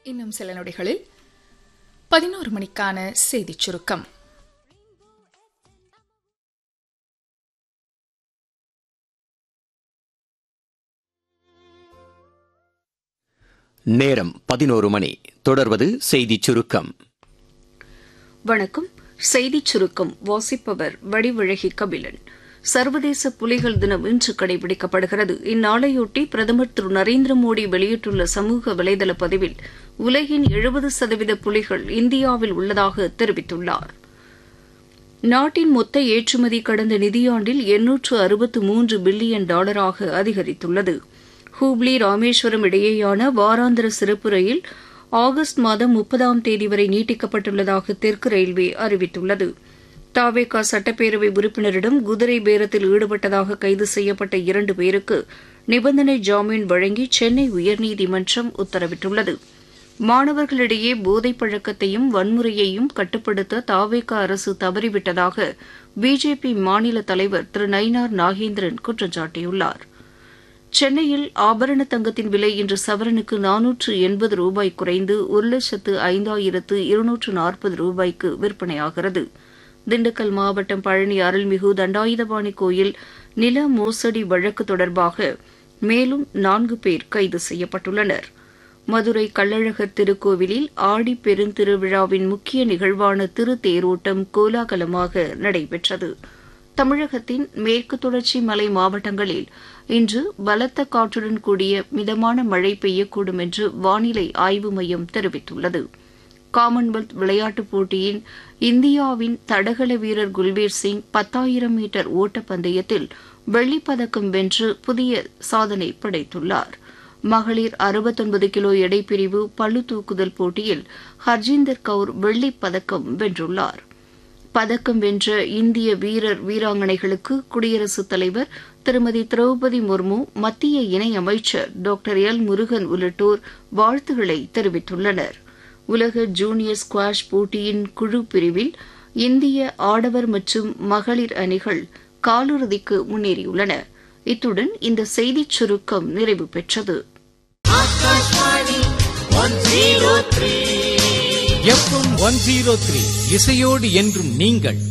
இன்னும் சில நொடிகளில் பதினோரு மணிக்கான செய்திச் சுருக்கம் நேரம் பதினோரு மணி தொடர்வது செய்திச் சுருக்கம் வணக்கம் செய்திச் சுருக்கம் வாசிப்பவர் வடிவழகி கபிலன் சர்வதேச புலிகள் தினம் இன்று கடைபிடிக்கப்படுகிறது இந்நாளையொட்டி பிரதமர் திரு நரேந்திர மோடி வெளியிட்டுள்ள சமூக வலைதள பதிவில் உலகின் எழுபது சதவீத புலிகள் இந்தியாவில் உள்ளதாக தெரிவித்துள்ளார் நாட்டின் மொத்த ஏற்றுமதி கடந்த நிதியாண்டில் எண்ணூற்று அறுபத்து மூன்று பில்லியன் டாலராக அதிகரித்துள்ளது ஹூப்ளி ராமேஸ்வரம் இடையேயான வாராந்திர சிறப்பு ரயில் ஆகஸ்ட் மாதம் முப்பதாம் தேதி வரை நீட்டிக்கப்பட்டுள்ளதாக தெற்கு ரயில்வே அறிவித்துள்ளது தாவேகா சட்டப்பேரவை உறுப்பினரிடம் குதிரை பேரத்தில் ஈடுபட்டதாக கைது செய்யப்பட்ட இரண்டு பேருக்கு நிபந்தனை ஜாமீன் வழங்கி சென்னை உயர்நீதிமன்றம் உத்தரவிட்டுள்ளது மாணவர்களிடையே போதைப் பழக்கத்தையும் வன்முறையையும் கட்டுப்படுத்த தாவேகா அரசு தவறிவிட்டதாக பிஜேபி மாநில தலைவர் திரு நயினார் நாகேந்திரன் குற்றம் சாட்டியுள்ளார் சென்னையில் ஆபரண தங்கத்தின் விலை இன்று சவரனுக்கு நானூற்று எண்பது ரூபாய் குறைந்து ஒரு லட்சத்து ஐந்தாயிரத்து இருநூற்று நாற்பது ரூபாய்க்கு விற்பனையாகிறது திண்டுக்கல் மாவட்டம் பழனி அருள்மிகு தண்டாயுதபாணி கோயில் நில மோசடி வழக்கு தொடர்பாக மேலும் நான்கு பேர் கைது செய்யப்பட்டுள்ளனர் மதுரை கள்ளழகர் திருக்கோவிலில் ஆடி பெருந்திருவிழாவின் முக்கிய நிகழ்வான திருத்தேரோட்டம் கோலாகலமாக நடைபெற்றது தமிழகத்தின் மேற்கு தொடர்ச்சி மலை மாவட்டங்களில் இன்று பலத்த காற்றுடன் கூடிய மிதமான மழை பெய்யக்கூடும் என்று வானிலை ஆய்வு மையம் தெரிவித்துள்ளது காமன்வெல்த் விளையாட்டுப் போட்டியின் இந்தியாவின் தடகள வீரர் குல்பீர் சிங் பத்தாயிரம் மீட்டர் ஓட்டப்பந்தயத்தில் வெள்ளிப்பதக்கம் வென்று புதிய சாதனை படைத்துள்ளார் மகளிர் அறுபத்தொன்பது கிலோ எடைப்பிரிவு பளு தூக்குதல் போட்டியில் ஹர்ஜிந்தர் கவுர் வெள்ளிப் பதக்கம் வென்றுள்ளார் பதக்கம் வென்ற இந்திய வீரர் வீராங்கனைகளுக்கு குடியரசுத் தலைவர் திருமதி திரௌபதி முர்மு மத்திய இணையமைச்சர் டாக்டர் எல் முருகன் உள்ளிட்டோர் வாழ்த்துக்களை தெரிவித்துள்ளனர் உலக ஜூனியர் ஸ்குவாஷ் போட்டியின் குழு பிரிவில் இந்திய ஆடவர் மற்றும் மகளிர் அணிகள் காலிறுதிக்கு முன்னேறியுள்ளன இத்துடன் இந்த செய்திச் சுருக்கம் நிறைவு பெற்றது எஃப்எம் ஒன் ஜீரோ த்ரீ இசையோடு என்றும் நீங்கள்